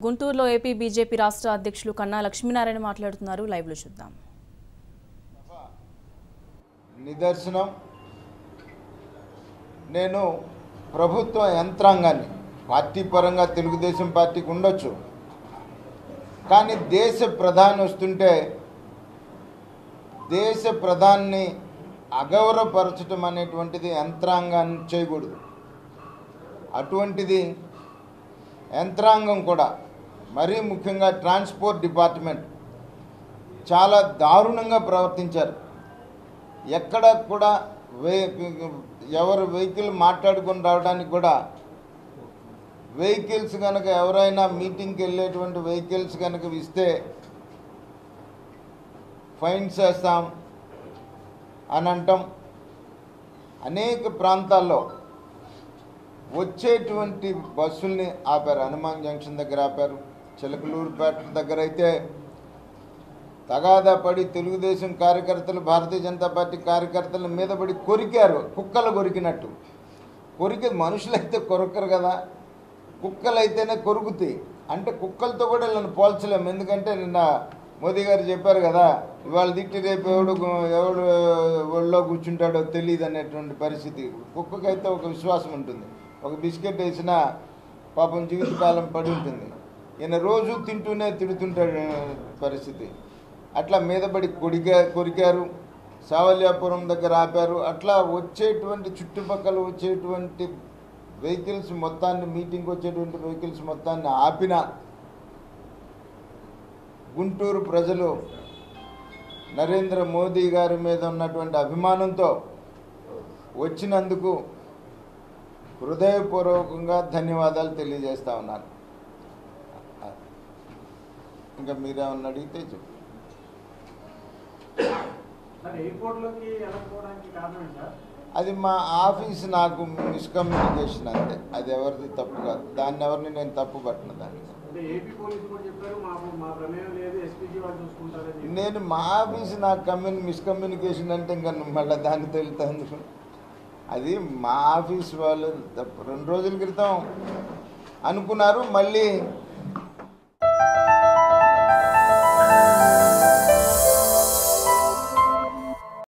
గుంటూరులో AP BJP రాష్ట్ర అధ్యక్షులు కన్నా లక్ష్మీనారాయణ మాట్లాడుతున్నారు లైవ్లో చూద్దాం నిదర్శనం నేను ప్రభుత్వ యంత్రాంగాన్ని పార్టీ పరంగా తెలుగుదేశం పార్టీకి ఉండొచ్చు కానీ దేశ ప్రధాని వస్తుంటే దేశ ప్రధాన్ని అగౌరవపరచడం అనేటువంటిది యంత్రాంగాన్ని చేయకూడదు అటువంటిది యంత్రాంగం కూడా మరీ ముఖ్యంగా ట్రాన్స్పోర్ట్ డిపార్ట్మెంట్ చాలా దారుణంగా ప్రవర్తించారు ఎక్కడ కూడా వే ఎవరు వెహికల్ మాట్లాడుకొని రావడానికి కూడా వెహికల్స్ కనుక ఎవరైనా మీటింగ్కి వెళ్ళేటువంటి వెహికల్స్ కనుక ఇస్తే ఫైన్స్ వేస్తాం అని అంటాం అనేక ప్రాంతాల్లో వచ్చేటువంటి బస్సుల్ని ఆపారు హనుమాన్ జంక్షన్ దగ్గర ఆపారు చిలకలూరుపేట దగ్గర అయితే తగాదా పడి తెలుగుదేశం కార్యకర్తలు భారతీయ జనతా పార్టీ కార్యకర్తల మీద పడి కొరికారు కుక్కలు కొరికినట్టు కొరికి మనుషులైతే కొరకరు కదా కుక్కలు అయితేనే కొరుకుతాయి అంటే కుక్కలతో కూడా వీళ్ళని పోల్చలేము ఎందుకంటే నిన్న మోదీ గారు చెప్పారు కదా ఇవాళ తిట్టి రేపు ఎవడు ఎవడు ఒళ్ళో కూర్చుంటాడో తెలియదు అనేటువంటి పరిస్థితి కుక్కకైతే ఒక విశ్వాసం ఉంటుంది ఒక బిస్కెట్ వేసినా పాపం జీవితకాలం పడి ఉంటుంది ఈయన రోజు తింటూనే తిడుతుంటాడు పరిస్థితి అట్లా మీద పడి కొడిగా కొరికారు సావల్యాపురం దగ్గర ఆపారు అట్లా వచ్చేటువంటి చుట్టుపక్కల వచ్చేటువంటి వెహికల్స్ మొత్తాన్ని మీటింగ్కి వచ్చేటువంటి వెహికల్స్ మొత్తాన్ని ఆపిన గుంటూరు ప్రజలు నరేంద్ర మోదీ గారి మీద ఉన్నటువంటి అభిమానంతో వచ్చినందుకు హృదయపూర్వకంగా ధన్యవాదాలు తెలియజేస్తా ఉన్నాను ఇంకా మీరేమన్నా అడిగితే చెప్పు సార్ ఎయిర్పోర్ట్ లోకి వెళ్ళకపోవడానికి కారణం ఏంటి సార్ అది మా ఆఫీస్ నాకు మిస్కమ్యూనికేషన్ అంతే అది ఎవరిది తప్పు కాదు దాన్ని ఎవరిని నేను తప్పు పట్టిన దాన్ని అంటే ఏపీ పోలీసు కూడా చెప్పారు మాకు మా ప్రమేయం లేదు ఎస్పీజీ వాళ్ళు చూసుకుంటారని నేను మా ఆఫీస్ నాకు కమ్యూని మిస్కమ్యూనికేషన్ అంటే ఇంకా మళ్ళీ దాన్ని తెలుతాను అది మా ఆఫీస్ వాళ్ళు తప్పు. రెండు రోజుల క్రితం అనుకున్నారు మళ్ళీ